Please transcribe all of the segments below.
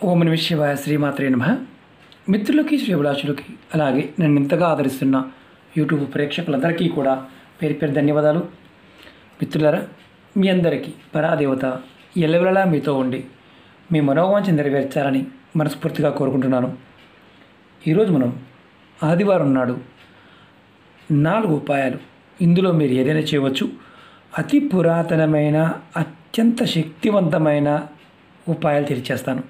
ఓం నమ శివాయ శ్రీమాత్రే నమ మిత్రులకి శ్రీభిలాషులకి అలాగే నన్ను ఇంతగా ఆదరిస్తున్న యూట్యూబ్ ప్రేక్షకులందరికీ కూడా పేరు పేరు ధన్యవాదాలు మిత్రులారా మీ అందరికీ పరాదేవత ఎల్లవెల్లలా మీతో ఉండి మీ మనోవాంఛ నెరవేర్చాలని మనస్ఫూర్తిగా కోరుకుంటున్నాను ఈరోజు మనం ఆదివారం నాడు నాలుగు ఉపాయాలు ఇందులో మీరు ఏదైనా చేయవచ్చు అతి పురాతనమైన అత్యంత శక్తివంతమైన ఉపాయాలు తెలియచేస్తాను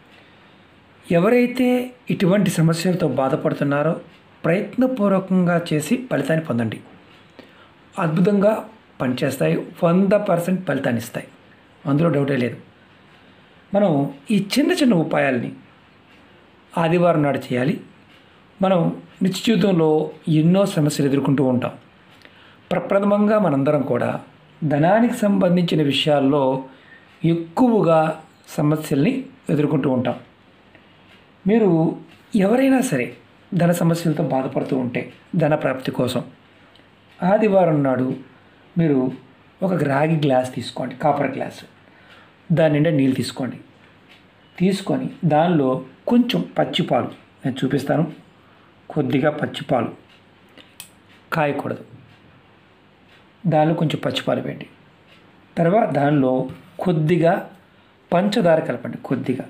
ఎవరైతే ఇటువంటి సమస్యలతో బాధపడుతున్నారో ప్రయత్నపూర్వకంగా చేసి ఫలితాన్ని పొందండి అద్భుతంగా పనిచేస్తాయి వంద పర్సెంట్ ఫలితాన్ని ఇస్తాయి అందులో డౌటే లేదు మనం ఈ చిన్న చిన్న ఉపాయాలని ఆదివారం నాడు చేయాలి మనం నిత్య జీవితంలో ఎన్నో సమస్యలు ఎదుర్కొంటూ ఉంటాం ప్రప్రథమంగా మనందరం కూడా ధనానికి సంబంధించిన విషయాల్లో ఎక్కువగా సమస్యల్ని ఎదుర్కొంటూ ఉంటాం మీరు ఎవరైనా సరే ధన సమస్యలతో బాధపడుతూ ఉంటే ధన ప్రాప్తి కోసం ఆదివారం నాడు మీరు ఒక రాగి గ్లాస్ తీసుకోండి కాపర్ గ్లాస్ దాని నిండా నీళ్ళు తీసుకోండి తీసుకొని దానిలో కొంచెం పచ్చిపాలు నేను చూపిస్తాను కొద్దిగా పచ్చిపాలు కాయకూడదు దానిలో కొంచెం పచ్చిపాలు వేయండి తర్వాత దానిలో కొద్దిగా పంచదార కలపండి కొద్దిగా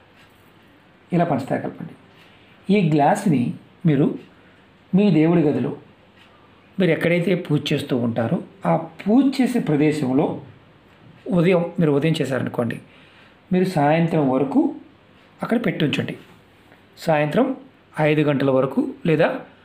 ఇలా పంచదార కలపండి ఈ గ్లాస్ని మీరు మీ దేవుడి గదిలో మీరు ఎక్కడైతే పూజ చేస్తూ ఉంటారో ఆ పూజ చేసే ప్రదేశంలో ఉదయం మీరు ఉదయం చేశారనుకోండి మీరు సాయంత్రం వరకు అక్కడ పెట్టి ఉంచండి సాయంత్రం ఐదు గంటల వరకు లేదా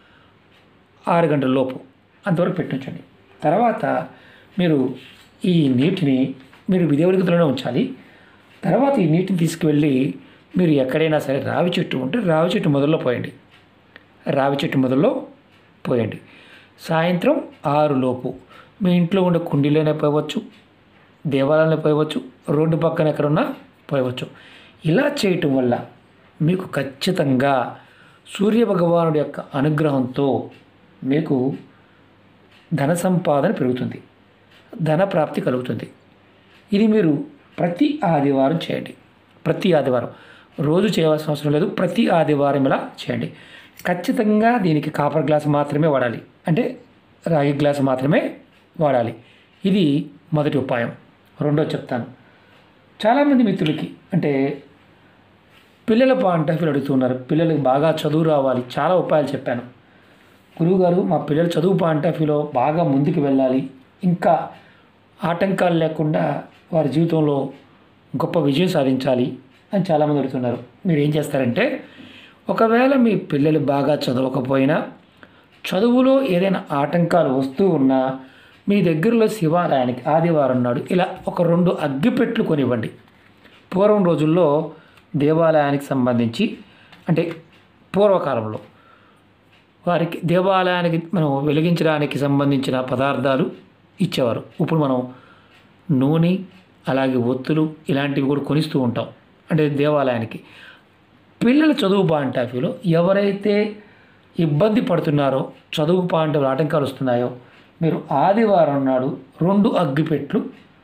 ఆరు గంటల లోపు అంతవరకు పెట్టి ఉంచండి తర్వాత మీరు ఈ నీటిని మీరు దేవుడి గదిలోనే ఉంచాలి తర్వాత ఈ నీటిని తీసుకువెళ్ళి మీరు ఎక్కడైనా సరే రావి చెట్టు ఉంటే రావి చెట్టు మొదల్లో పోయండి రావి చెట్టు మొదల్లో పోయండి సాయంత్రం ఆరు లోపు మీ ఇంట్లో ఉండే కుండీలోనే పోయవచ్చు దేవాలయంలో పోయవచ్చు రోడ్డు పక్కన ఎక్కడున్నా పోయవచ్చు ఇలా చేయటం వల్ల మీకు ఖచ్చితంగా సూర్య భగవానుడి యొక్క అనుగ్రహంతో మీకు ధన సంపాదన పెరుగుతుంది ధన ప్రాప్తి కలుగుతుంది ఇది మీరు ప్రతి ఆదివారం చేయండి ప్రతి ఆదివారం రోజు చేయవలసిన అవసరం లేదు ప్రతి ఆదివారం ఇలా చేయండి ఖచ్చితంగా దీనికి కాపర్ గ్లాస్ మాత్రమే వాడాలి అంటే రాగి గ్లాస్ మాత్రమే వాడాలి ఇది మొదటి ఉపాయం రెండో చెప్తాను చాలామంది మిత్రులకి అంటే పిల్లల పాయింట్ ఆఫ్ వ్యూ అడుగుతున్నారు పిల్లలకి బాగా చదువు రావాలి చాలా ఉపాయాలు చెప్పాను గురువుగారు మా పిల్లలు చదువు పాయింట్ ఆఫ్ వ్యూలో బాగా ముందుకు వెళ్ళాలి ఇంకా ఆటంకాలు లేకుండా వారి జీవితంలో గొప్ప విజయం సాధించాలి అని చాలామంది అడుగుతున్నారు మీరు ఏం చేస్తారంటే ఒకవేళ మీ పిల్లలు బాగా చదవకపోయినా చదువులో ఏదైనా ఆటంకాలు వస్తూ ఉన్నా మీ దగ్గరలో శివాలయానికి ఆదివారం నాడు ఇలా ఒక రెండు అగ్గిపెట్లు కొనివ్వండి పూర్వం రోజుల్లో దేవాలయానికి సంబంధించి అంటే పూర్వకాలంలో వారికి దేవాలయానికి మనం వెలిగించడానికి సంబంధించిన పదార్థాలు ఇచ్చేవారు ఇప్పుడు మనం నూనె అలాగే ఒత్తులు ఇలాంటివి కూడా కొనిస్తూ ఉంటాం అంటే దేవాలయానికి పిల్లల చదువు పాయింట్ ఆఫ్ వ్యూలో ఎవరైతే ఇబ్బంది పడుతున్నారో చదువు పాయింట్ ఆఫ్ ఆటంకాలు వస్తున్నాయో మీరు ఆదివారం నాడు రెండు అగ్గిపెట్లు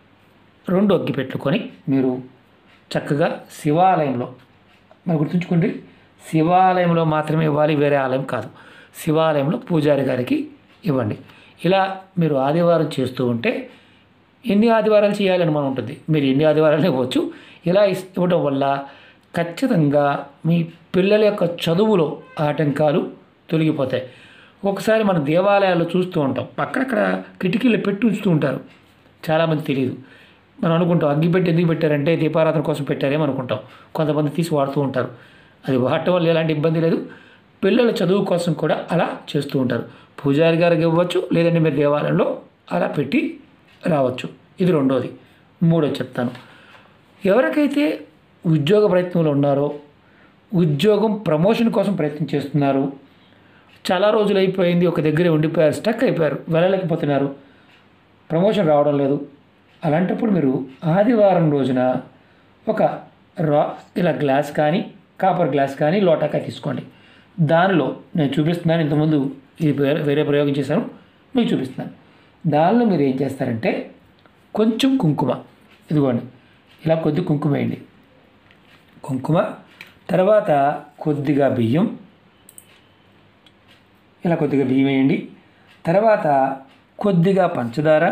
రెండు అగ్గిపెట్లు కొని మీరు చక్కగా శివాలయంలో మరి గుర్తుంచుకోండి శివాలయంలో మాత్రమే ఇవ్వాలి వేరే ఆలయం కాదు శివాలయంలో పూజారి గారికి ఇవ్వండి ఇలా మీరు ఆదివారం చేస్తూ ఉంటే ఎన్ని ఆదివారాలు చేయాలని మనం ఉంటుంది మీరు ఎన్ని ఆదివారాలు ఇవ్వచ్చు ఇలా ఇస్- ఇవ్వడం వల్ల ఖచ్చితంగా మీ పిల్లల యొక్క చదువులో ఆటంకాలు తొలగిపోతాయి ఒకసారి మన దేవాలయాల్లో చూస్తూ ఉంటాం అక్కడక్కడ కిటికీలు పెట్టి ఉంచుతూ ఉంటారు చాలామంది తెలియదు మనం అనుకుంటాం అగ్గిపెట్టి ఎందుకు పెట్టారంటే దీపారాధన కోసం పెట్టారేమో అనుకుంటాం కొంతమంది తీసి వాడుతూ ఉంటారు అది వాడటం వల్ల ఎలాంటి ఇబ్బంది లేదు పిల్లల చదువు కోసం కూడా అలా చేస్తూ ఉంటారు పూజారి గారికి ఇవ్వచ్చు లేదంటే మీరు దేవాలయంలో అలా పెట్టి రావచ్చు ఇది రెండోది మూడోది చెప్తాను ఎవరికైతే ఉద్యోగ ప్రయత్నంలో ఉన్నారో ఉద్యోగం ప్రమోషన్ కోసం ప్రయత్నం చేస్తున్నారు చాలా రోజులు అయిపోయింది ఒక దగ్గరే ఉండిపోయారు స్టక్ అయిపోయారు వెళ్ళలేకపోతున్నారు ప్రమోషన్ రావడం లేదు అలాంటప్పుడు మీరు ఆదివారం రోజున ఒక రా ఇలా గ్లాస్ కానీ కాపర్ గ్లాస్ కానీ లోటాకాయ తీసుకోండి దానిలో నేను చూపిస్తున్నాను ఇంతకుముందు ఇది వేరే వేరే ప్రయోగం చేశాను మీకు చూపిస్తున్నాను దానిలో మీరు ఏం చేస్తారంటే కొంచెం కుంకుమ ఇదిగోండి ఇలా కొద్ది కుంకుమ వేయండి కుంకుమ తర్వాత కొద్దిగా బియ్యం ఇలా కొద్దిగా బియ్యం వేయండి తర్వాత కొద్దిగా పంచదార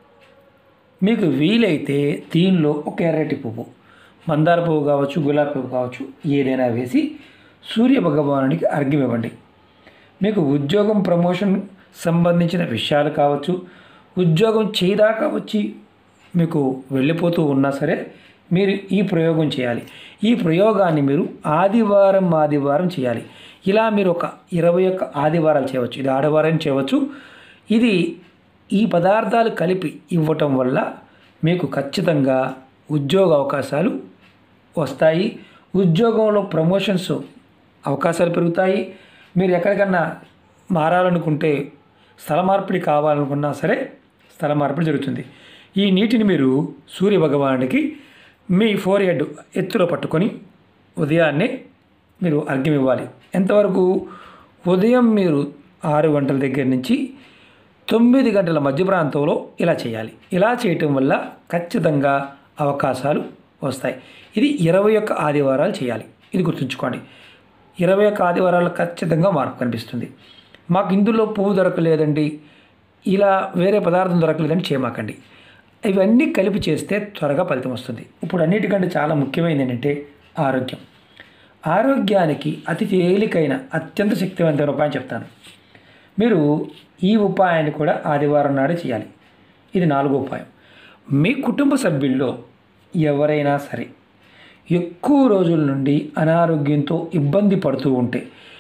మీకు వీలైతే దీనిలో ఒక ఎర్రటి పువ్వు మందార పువ్వు కావచ్చు గులాబీ పువ్వు కావచ్చు ఏదైనా వేసి సూర్య భగవానునికి అర్ఘ్యం ఇవ్వండి మీకు ఉద్యోగం ప్రమోషన్ సంబంధించిన విషయాలు కావచ్చు ఉద్యోగం చేయదాకా వచ్చి మీకు వెళ్ళిపోతూ ఉన్నా సరే మీరు ఈ ప్రయోగం చేయాలి ఈ ప్రయోగాన్ని మీరు ఆదివారం ఆదివారం చేయాలి ఇలా మీరు ఒక ఇరవై ఒక్క ఆదివారాలు చేయవచ్చు ఇది ఆదివారం చేయవచ్చు ఇది ఈ పదార్థాలు కలిపి ఇవ్వటం వల్ల మీకు ఖచ్చితంగా ఉద్యోగ అవకాశాలు వస్తాయి ఉద్యోగంలో ప్రమోషన్స్ అవకాశాలు పెరుగుతాయి మీరు ఎక్కడికన్నా మారాలనుకుంటే స్థల మార్పిడి కావాలనుకున్నా సరే స్థల మార్పిడి జరుగుతుంది ఈ నీటిని మీరు సూర్య భగవానుడికి మీ ఫోర్ హెడ్ ఎత్తులో పట్టుకొని ఉదయాన్నే మీరు అర్ఘ్యం ఇవ్వాలి ఎంతవరకు ఉదయం మీరు ఆరు గంటల దగ్గర నుంచి తొమ్మిది గంటల మధ్య ప్రాంతంలో ఇలా చేయాలి ఇలా చేయటం వల్ల ఖచ్చితంగా అవకాశాలు వస్తాయి ఇది ఇరవై ఒక్క ఆదివారాలు చేయాలి ఇది గుర్తుంచుకోండి ఇరవై ఒక్క ఆదివారాలు ఖచ్చితంగా మార్పు కనిపిస్తుంది మాకు ఇందులో పువ్వు దొరకలేదండి ఇలా వేరే పదార్థం దొరకలేదని చేయమాకండి ఇవన్నీ కలిపి చేస్తే త్వరగా ఫలితం వస్తుంది ఇప్పుడు అన్నిటికంటే చాలా ముఖ్యమైనది ఏంటంటే ఆరోగ్యం ఆరోగ్యానికి అతి తేలికైన అత్యంత శక్తివంతమైన ఉపాయం చెప్తాను మీరు ఈ ఉపాయాన్ని కూడా ఆదివారం నాడు చేయాలి ఇది నాలుగో ఉపాయం మీ కుటుంబ సభ్యుల్లో ఎవరైనా సరే ఎక్కువ రోజుల నుండి అనారోగ్యంతో ఇబ్బంది పడుతూ ఉంటే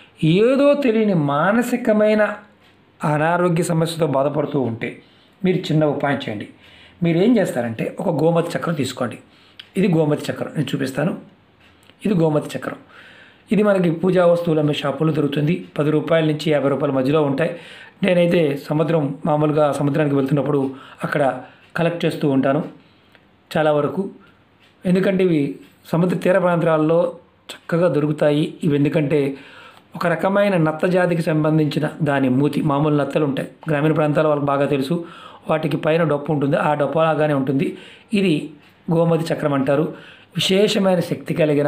ఏదో తెలియని మానసికమైన అనారోగ్య సమస్యతో బాధపడుతూ ఉంటే మీరు చిన్న ఉపాయం చేయండి మీరు ఏం చేస్తారంటే ఒక గోమతి చక్రం తీసుకోండి ఇది గోమతి చక్రం నేను చూపిస్తాను ఇది గోమతి చక్రం ఇది మనకి పూజా వస్తువులు అమ్మే షాపుల్లో దొరుకుతుంది పది రూపాయల నుంచి యాభై రూపాయల మధ్యలో ఉంటాయి నేనైతే సముద్రం మామూలుగా సముద్రానికి వెళ్తున్నప్పుడు అక్కడ కలెక్ట్ చేస్తూ ఉంటాను చాలా వరకు ఎందుకంటే ఇవి సముద్ర తీర ప్రాంతాల్లో చక్కగా దొరుకుతాయి ఇవి ఎందుకంటే ఒక రకమైన నత్త జాతికి సంబంధించిన దాని మూతి మామూలు నత్తలు ఉంటాయి గ్రామీణ ప్రాంతాల వాళ్ళకి బాగా తెలుసు వాటికి పైన డొప్పు ఉంటుంది ఆ డొప్పలాగానే ఉంటుంది ఇది గోమతి చక్రం అంటారు విశేషమైన శక్తి కలిగిన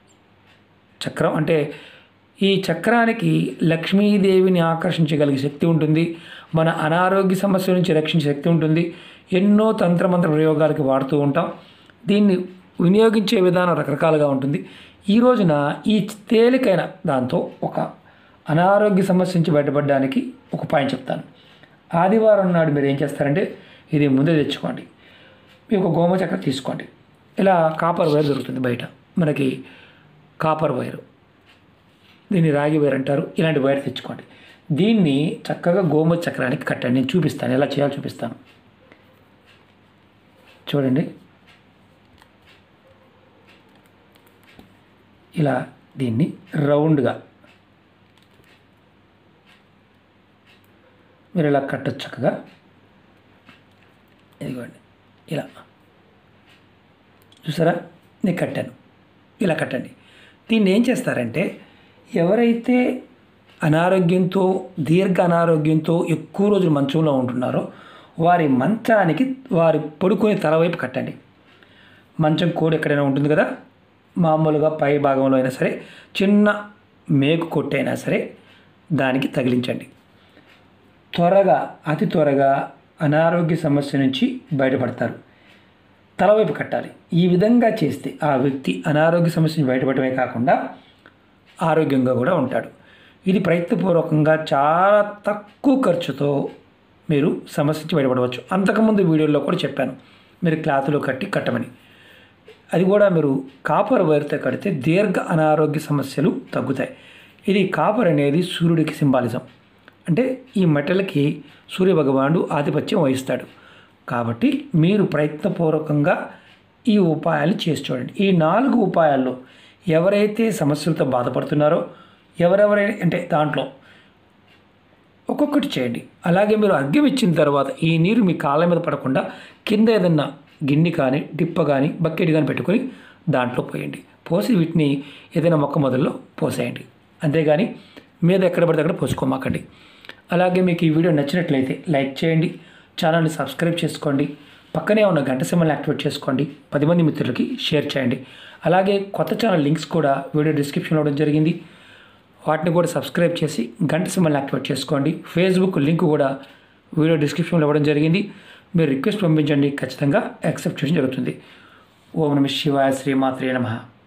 చక్రం అంటే ఈ చక్రానికి లక్ష్మీదేవిని ఆకర్షించగలిగే శక్తి ఉంటుంది మన అనారోగ్య సమస్యల నుంచి రక్షించే శక్తి ఉంటుంది ఎన్నో తంత్రమంత్ర ప్రయోగాలకి వాడుతూ ఉంటాం దీన్ని వినియోగించే విధానం రకరకాలుగా ఉంటుంది ఈ రోజున ఈ తేలికైన దాంతో ఒక అనారోగ్య సమస్య నుంచి బయటపడడానికి ఒక ఉపాయం చెప్తాను ఆదివారం నాడు మీరు ఏం చేస్తారంటే ఇది ముందే తెచ్చుకోండి మీ ఒక గోమచక్ర తీసుకోండి ఇలా కాపర్ వైర్ దొరుకుతుంది బయట మనకి కాపర్ వైర్ దీన్ని రాగి వైర్ అంటారు ఇలాంటి వైర్ తెచ్చుకోండి దీన్ని చక్కగా గోమతి చక్రానికి కట్టండి నేను చూపిస్తాను ఎలా చేయాలో చూపిస్తాను చూడండి ఇలా దీన్ని రౌండ్గా మీరు ఇలా కట్టొచ్చు చక్కగా ఇదిగోండి ఇలా చూసారా నేను కట్టాను ఇలా కట్టండి దీన్ని ఏం చేస్తారంటే ఎవరైతే అనారోగ్యంతో దీర్ఘ అనారోగ్యంతో ఎక్కువ రోజులు మంచంలో ఉంటున్నారో వారి మంచానికి వారి పడుకునే తల వైపు కట్టండి మంచం కోడి ఎక్కడైనా ఉంటుంది కదా మామూలుగా పై భాగంలో అయినా సరే చిన్న మేకు కొట్టైనా సరే దానికి తగిలించండి త్వరగా అతి త్వరగా అనారోగ్య సమస్య నుంచి బయటపడతారు తలవైపు కట్టాలి ఈ విధంగా చేస్తే ఆ వ్యక్తి అనారోగ్య సమస్య నుంచి బయటపడమే కాకుండా ఆరోగ్యంగా కూడా ఉంటాడు ఇది ప్రయత్నపూర్వకంగా చాలా తక్కువ ఖర్చుతో మీరు సమస్య నుంచి బయటపడవచ్చు అంతకుముందు వీడియోలో కూడా చెప్పాను మీరు క్లాతులు కట్టి కట్టమని అది కూడా మీరు కాపర్ వైర్తో కడితే దీర్ఘ అనారోగ్య సమస్యలు తగ్గుతాయి ఇది కాపర్ అనేది సూర్యుడికి సింబాలిజం అంటే ఈ మెటల్కి సూర్య భగవానుడు ఆధిపత్యం వహిస్తాడు కాబట్టి మీరు ప్రయత్నపూర్వకంగా ఈ ఉపాయాలు చేసి చూడండి ఈ నాలుగు ఉపాయాల్లో ఎవరైతే సమస్యలతో బాధపడుతున్నారో ఎవరెవరైనా అంటే దాంట్లో ఒక్కొక్కటి చేయండి అలాగే మీరు అర్ఘ్యం ఇచ్చిన తర్వాత ఈ నీరు మీ కాళ్ళ మీద పడకుండా కింద ఏదన్నా గిన్నె కానీ డిప్ప కానీ బకెట్ కానీ పెట్టుకొని దాంట్లో పోయండి పోసి వీటిని ఏదైనా మొక్క మొదల్లో పోసేయండి అంతేగాని మీద ఎక్కడ పడితే అక్కడ పోసుకోమాకండి అలాగే మీకు ఈ వీడియో నచ్చినట్లయితే లైక్ చేయండి ఛానల్ని సబ్స్క్రైబ్ చేసుకోండి పక్కనే ఉన్న గంట సింబల్ని యాక్టివేట్ చేసుకోండి పది మంది మిత్రులకి షేర్ చేయండి అలాగే కొత్త ఛానల్ లింక్స్ కూడా వీడియో డిస్క్రిప్షన్లో ఇవ్వడం జరిగింది వాటిని కూడా సబ్స్క్రైబ్ చేసి గంట సింబల్ని యాక్టివేట్ చేసుకోండి ఫేస్బుక్ లింక్ కూడా వీడియో డిస్క్రిప్షన్లో ఇవ్వడం జరిగింది మీరు రిక్వెస్ట్ పంపించండి ఖచ్చితంగా యాక్సెప్ట్ చేయడం జరుగుతుంది ఓం నమ శివాయ శ్రీమాత్రే నమః